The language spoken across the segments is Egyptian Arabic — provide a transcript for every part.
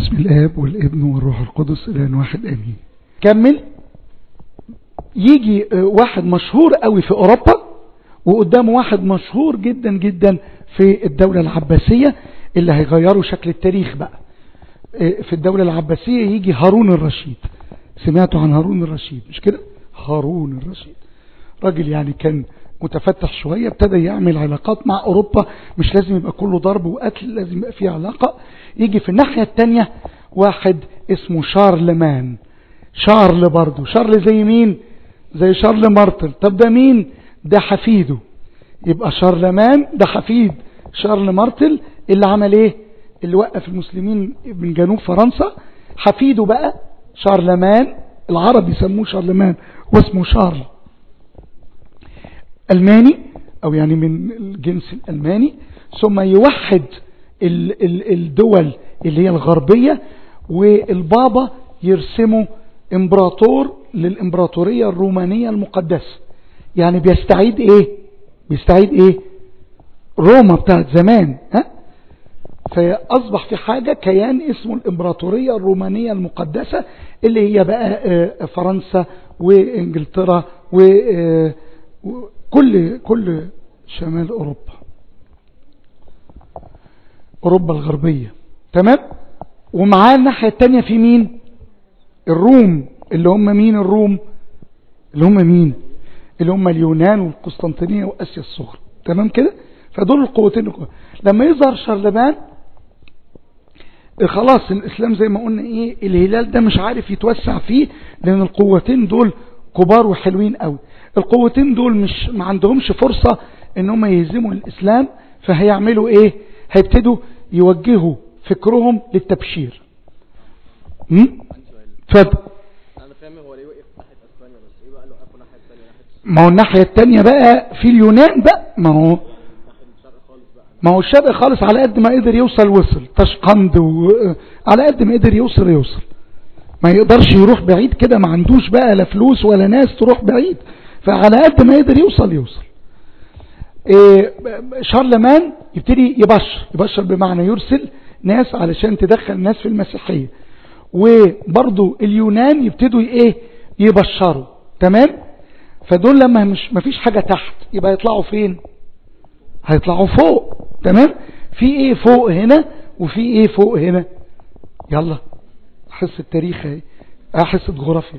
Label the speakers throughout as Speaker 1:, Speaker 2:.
Speaker 1: بسم الآب والابن والروح القدس الآن واحد آمين كمل يجي واحد مشهور قوي في أوروبا وقدامه واحد مشهور جدا جدا في الدولة العباسية اللي هيغيروا شكل التاريخ بقى في الدولة العباسية يجي هارون الرشيد سمعتوا عن هارون الرشيد مش كده هارون الرشيد راجل يعني كان متفتح شوية ابتدى يعمل علاقات مع أوروبا مش لازم يبقى كله ضرب وقتل لازم يبقى فيه علاقة يجي في الناحية التانية واحد اسمه شارلمان شارل برضو شارل زي مين زي شارل مارتل طب ده مين ده حفيده يبقى شارلمان ده حفيد شارل مارتل اللي عمل ايه اللي وقف المسلمين من جنوب فرنسا حفيده بقى شارلمان العرب يسموه شارلمان واسمه شارل ألماني أو يعني من الجنس الألماني ثم يوحد ال ال الدول اللي هي الغربية والبابا يرسمه امبراطور للامبراطورية الرومانية المقدسة يعني بيستعيد ايه بيستعيد ايه روما بتاعت زمان ها فأصبح في حاجة كيان اسمه الامبراطورية الرومانية المقدسة اللي هي بقى فرنسا وانجلترا وكل كل شمال اوروبا اوروبا الغربية تمام ومعاه الناحية التانية في مين الروم اللي هم مين الروم اللي هم مين اللي هم اليونان والقسطنطينية واسيا الصغرى تمام كده فدول القوتين لما يظهر شارلمان خلاص الاسلام زي ما قلنا ايه الهلال ده مش عارف يتوسع فيه لان القوتين دول كبار وحلوين قوي القوتين دول مش ما عندهمش فرصة ان هم يهزموا الاسلام فهيعملوا ايه هيبتدوا يوجهوا فكرهم للتبشير اتفضل
Speaker 2: انا فاهم هو ليه وقف ناحيه اسبانيا بس ايه بقى لو وقفوا ناحيه الثانيه ناحيه
Speaker 1: ما هو الناحية التانية بقى في اليونان بقى ما هو
Speaker 2: ناحيه الشرق خالص بقى
Speaker 1: ما هو الشرق خالص على قد ما قدر يوصل وصل تشقند و... على قد ما قدر يوصل يوصل ما يقدرش يروح بعيد كده ما عندوش بقى لا فلوس ولا ناس تروح بعيد فعلى قد ما يقدر يوصل يوصل إيه شارلمان يبتدي يبشر يبشر بمعنى يرسل ناس علشان تدخل ناس في المسيحية وبرضو اليونان يبتدوا ايه يبشروا تمام فدول لما مش مفيش حاجة تحت يبقى يطلعوا فين هيطلعوا فوق تمام في ايه فوق هنا وفي ايه فوق هنا يلا حصة تاريخ اهي حصة جغرافيا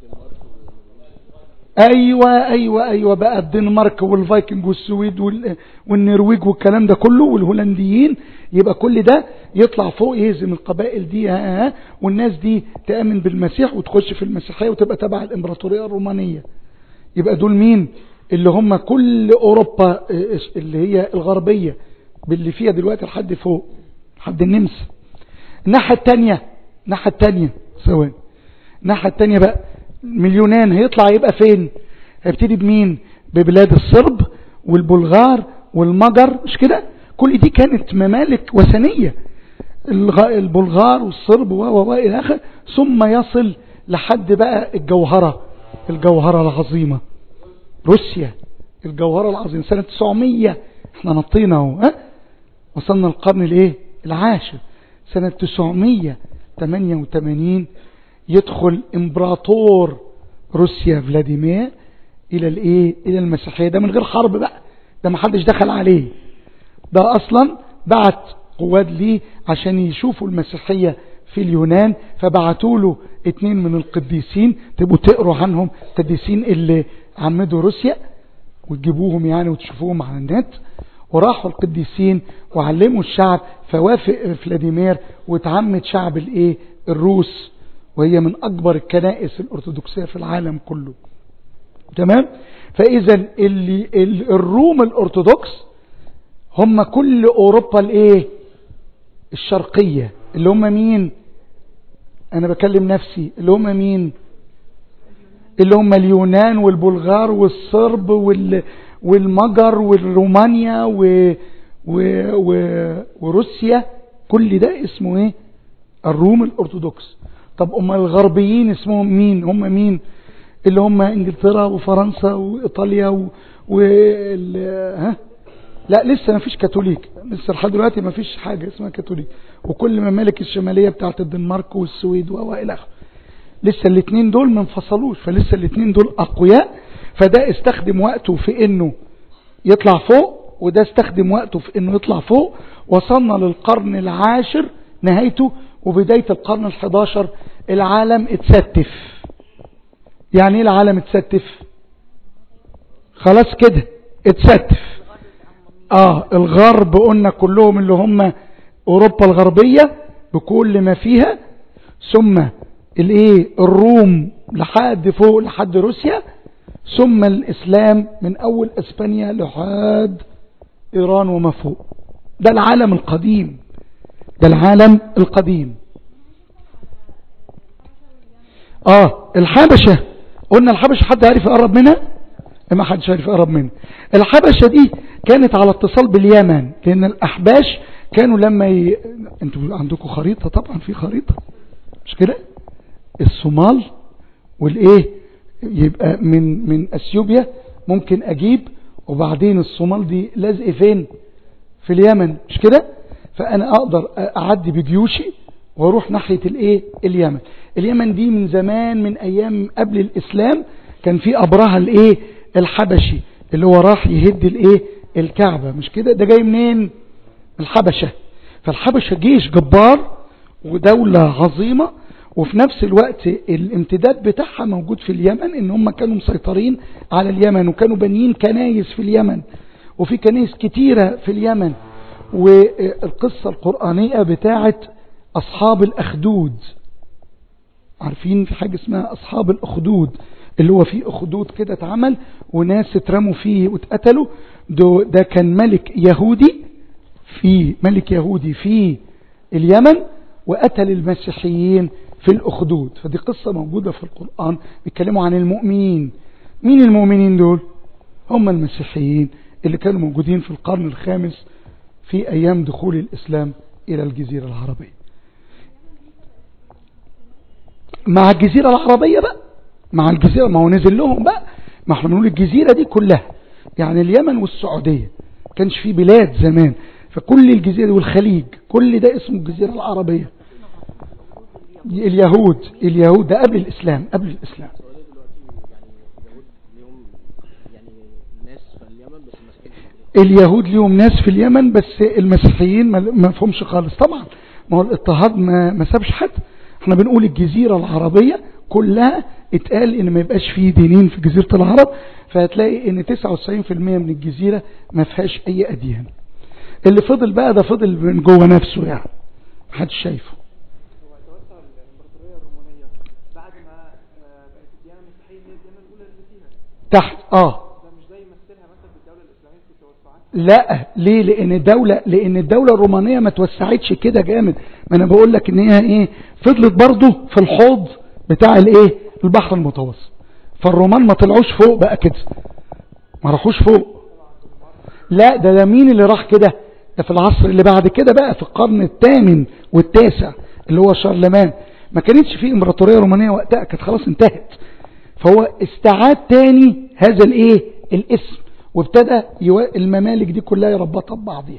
Speaker 1: ايوه ايوه ايوه بقى الدنمارك والفايكنج والسويد وال... والنرويج والكلام ده كله والهولنديين يبقى كل ده يطلع فوق يهزم القبائل دي ها ها والناس دي تأمن بالمسيح وتخش في المسيحية وتبقى تبع الامبراطورية الرومانية يبقى دول مين اللي هم كل اوروبا اللي هي الغربية باللي فيها دلوقتي لحد فوق لحد النمسا الناحية التانية الناحية التانية ثواني الناحية التانية بقى مليونان هيطلع يبقى فين هيبتدي بمين ببلاد الصرب والبلغار والمجر مش كده كل دي كانت ممالك وثنية البلغار والصرب و و الى اخره ثم يصل لحد بقى الجوهرة الجوهرة العظيمة روسيا الجوهرة العظيمة سنة 900 احنا نطينا اهو ها وصلنا القرن الايه العاشر سنة 988 يدخل امبراطور روسيا فلاديمير الى الايه الى المسيحيه ده من غير حرب بقى ده ما حدش دخل عليه ده اصلا بعت قوات ليه عشان يشوفوا المسيحيه في اليونان فبعتوا له اتنين من القديسين تبقوا تقروا عنهم القديسين اللي عمدوا روسيا وتجيبوهم يعني وتشوفوهم على النت وراحوا القديسين وعلموا الشعب فوافق فلاديمير وتعمد شعب الايه الروس وهي من أكبر الكنائس الأرثوذكسية في العالم كله تمام فإذا اللي الروم الأرثوذكس هم كل أوروبا الإيه الشرقية اللي هم مين أنا بكلم نفسي اللي هم مين اللي هم اليونان والبلغار والصرب وال والمجر والرومانيا و و و وروسيا كل ده اسمه ايه الروم الأرثوذكس طب أم الغربيين اسمهم مين هم مين اللي هم انجلترا وفرنسا وايطاليا و... و... ها لا لسه ما فيش كاثوليك لسه لحد دلوقتي ما فيش حاجة اسمها كاثوليك وكل الممالك الشمالية بتاعت الدنمارك والسويد والى اخره لسه الاثنين دول ما انفصلوش فلسه الاثنين دول اقوياء فده استخدم وقته في انه يطلع فوق وده استخدم وقته في انه يطلع فوق وصلنا للقرن العاشر نهايته وبداية القرن الحداشر العالم اتستف يعني ايه العالم اتستف خلاص كده اتستف اه الغرب قلنا كلهم اللي هم اوروبا الغربية بكل ما فيها ثم الايه الروم لحد فوق لحد روسيا ثم الاسلام من اول اسبانيا لحد ايران وما فوق ده العالم القديم ده العالم القديم اه الحبشة قلنا الحبشة حد عارف يقرب منها ما حدش عارف يقرب منها الحبشة دي كانت على اتصال باليمن لان الاحباش كانوا لما ي... انتوا عندكم خريطة طبعا في خريطة مش كده الصومال والايه يبقى من من اثيوبيا ممكن اجيب وبعدين الصومال دي لازق فين في اليمن مش كده فانا اقدر اعدي بجيوشي واروح ناحية الايه اليمن اليمن دي من زمان من ايام قبل الاسلام كان في ابرهة الايه الحبشي اللي هو راح يهد الايه الكعبة مش كده ده جاي منين الحبشة فالحبشة جيش جبار ودولة عظيمة وفي نفس الوقت الامتداد بتاعها موجود في اليمن ان هم كانوا مسيطرين على اليمن وكانوا بانيين كنايس في اليمن وفي كنايس كتيرة في اليمن والقصة القرآنية بتاعت أصحاب الأخدود عارفين في حاجة اسمها أصحاب الأخدود اللي هو فيه أخدود كده اتعمل وناس اترموا فيه واتقتلوا ده كان ملك يهودي في ملك يهودي في اليمن وقتل المسيحيين في الأخدود فدي قصة موجودة في القرآن بيتكلموا عن المؤمنين مين المؤمنين دول هم المسيحيين اللي كانوا موجودين في القرن الخامس في أيام دخول الإسلام إلى الجزيرة العربية مع الجزيرة العربية بقى مع الجزيرة ما هو نزل لهم بقى ما احنا بنقول الجزيرة دي كلها يعني اليمن والسعودية كانش في بلاد زمان فكل الجزيرة والخليج كل ده اسمه الجزيرة العربية اليهود اليهود ده قبل الإسلام قبل الإسلام اليهود ليهم ناس في اليمن بس المسيحيين ما فهمش خالص طبعا ما هو الاضطهاد ما, ما سابش حد احنا بنقول الجزيرة العربية كلها اتقال ان ما يبقاش فيه دينين في جزيرة العرب فهتلاقي ان 99% من الجزيرة ما فيهاش اي اديان اللي فضل بقى ده فضل من جوه نفسه يعني محدش شايفه
Speaker 3: هو توسع الامبراطوريه الرومانيه بعد ما آه، بقت الديانه المسيحيه هي الديانه الاولى اللي فيها
Speaker 1: تحت اه
Speaker 3: ده مش زي مثلها مثلا في الدوله الاسلاميه في توسعات
Speaker 1: لا ليه لان الدولة لان الدولة الرومانية ما توسعتش كده جامد ما انا بقول لك ان هي ايه فضلت برضو في الحوض بتاع الايه البحر المتوسط فالرومان ما طلعوش فوق بقى كده ما راحوش فوق لا ده ده مين اللي راح كده ده في العصر اللي بعد كده بقى في القرن الثامن والتاسع اللي هو شارلمان ما كانتش في امبراطورية رومانية وقتها كانت خلاص انتهت فهو استعاد تاني هذا الايه الاسم وابتدى يو... الممالك دي كلها يربطها ببعضها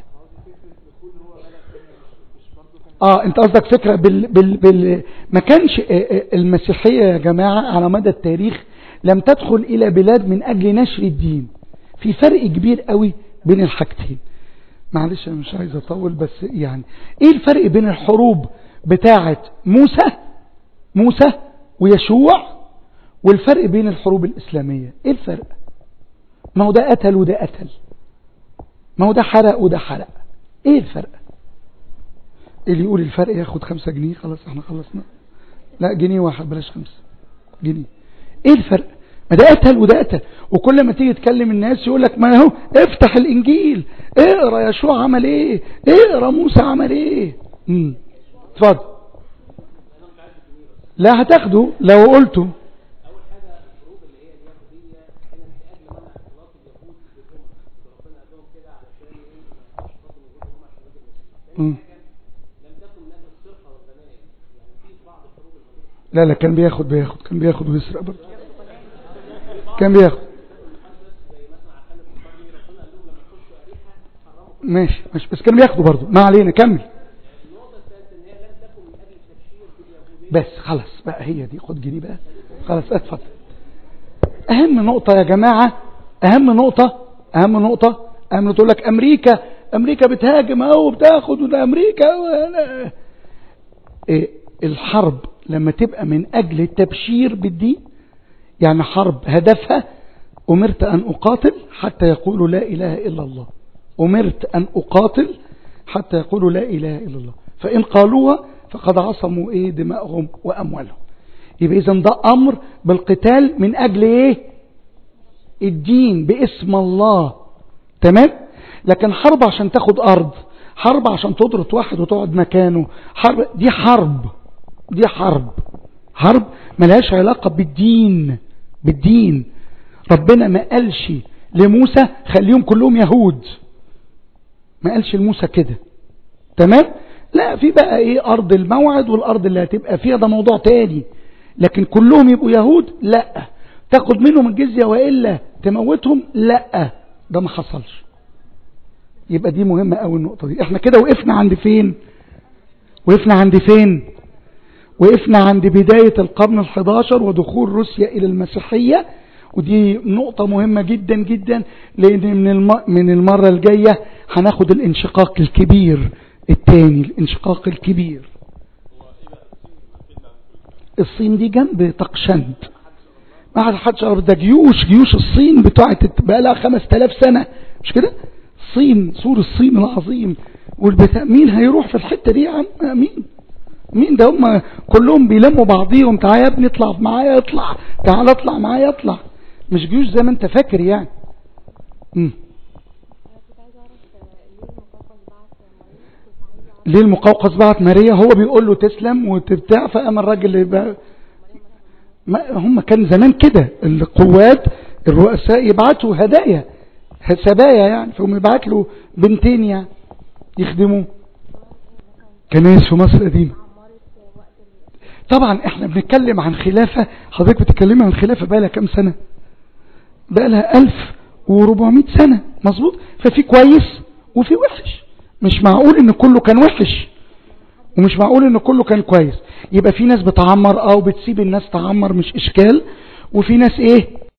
Speaker 1: اه انت قصدك فكرة بال... بال... بال... ما كانش آه، آه، المسيحية يا جماعة على مدى التاريخ لم تدخل الى بلاد من اجل نشر الدين في فرق كبير قوي بين الحاجتين معلش انا مش عايز اطول بس يعني ايه الفرق بين الحروب بتاعة موسى موسى ويشوع والفرق بين الحروب الاسلامية ايه الفرق ما هو ده قتل وده قتل ما هو ده حرق وده حرق ايه الفرق اللي يقول الفرق ياخد خمسة جنيه خلاص احنا خلصنا لا جنيه واحد بلاش خمسة جنيه ايه الفرق ما ده قتل وده قتل وكل ما تيجي تكلم الناس يقول لك ما هو افتح الانجيل اقرا يشوع عمل ايه اقرا موسى عمل ايه امم اتفضل لا هتاخده لو قلته مم. لا لا كان بياخد بياخد كان بياخد ويسرق برضه كان بياخد ماشي ماشي بس كانوا بياخدوا برضو ما علينا كمل بس خلاص بقى هي دي خد جنيه بقى خلاص اتفضل اهم نقطة يا جماعة اهم نقطة اهم نقطة اهم تقول لك امريكا امريكا بتهاجم اهو وبتاخد وده امريكا وأنا- إيه الحرب لما تبقى من اجل التبشير بالدين يعني حرب هدفها امرت ان اقاتل حتى يقولوا لا اله الا الله امرت ان اقاتل حتى يقولوا لا اله الا الله فان قالوها فقد عصموا ايه دماءهم واموالهم يبقى اذا ده امر بالقتال من اجل ايه الدين باسم الله تمام لكن حرب عشان تاخد ارض حرب عشان تضرط واحد وتقعد مكانه حرب دي حرب دي حرب حرب ملهاش علاقة بالدين بالدين ربنا ما قالش لموسى خليهم كلهم يهود ما قالش لموسى كده تمام لا في بقى ايه ارض الموعد والارض اللي هتبقى فيها ده موضوع تاني لكن كلهم يبقوا يهود لا تاخد منهم الجزية وإلا تموتهم لا ده ما حصلش يبقى دي مهمة قوي النقطة دي احنا كده وقفنا عند فين وقفنا عند فين وقفنا عند بداية القرن الحداشر ودخول روسيا إلى المسيحية ودي نقطة مهمة جدا جدا لأن من, الم... من المرة الجاية هناخد الانشقاق الكبير التاني الانشقاق الكبير الصين دي جنب تقشند ما حد حدش عارف ده جيوش جيوش الصين بتاعت بقى لها 5000 سنة مش كده الصين سور الصين العظيم والبتاع مين هيروح في الحتة دي يا عم مين مين ده هم كلهم بيلموا بعضيهم تعالى يا ابني اطلع معايا اطلع تعالى اطلع معايا اطلع مش جيوش زي ما انت فاكر يعني مم.
Speaker 4: كنت عايزة أعرف ليه المقوقس بعت مريض كنت عايزة أعرف
Speaker 1: ليه المقوقس بعت ماريا هو بيقول له تسلم وتبتاع فقام الراجل اللي بقى ما هم كان زمان كده القوات الرؤساء يبعتوا هدايا سبايا يعني فهم يبعت له بنتين يعني يخدموه كنايس في مصر قديمة
Speaker 4: عمرت وقت ال-
Speaker 1: طبعا احنا بنتكلم عن خلافة حضرتك بتتكلمي عن خلافة بقى لها كام سنة بقى لها 1400 سنة مظبوط ففي كويس وفي وحش مش معقول ان كله كان وحش ومش معقول ان كله كان كويس يبقى في ناس بتعمر اه وبتسيب الناس تعمر مش اشكال وفي ناس ايه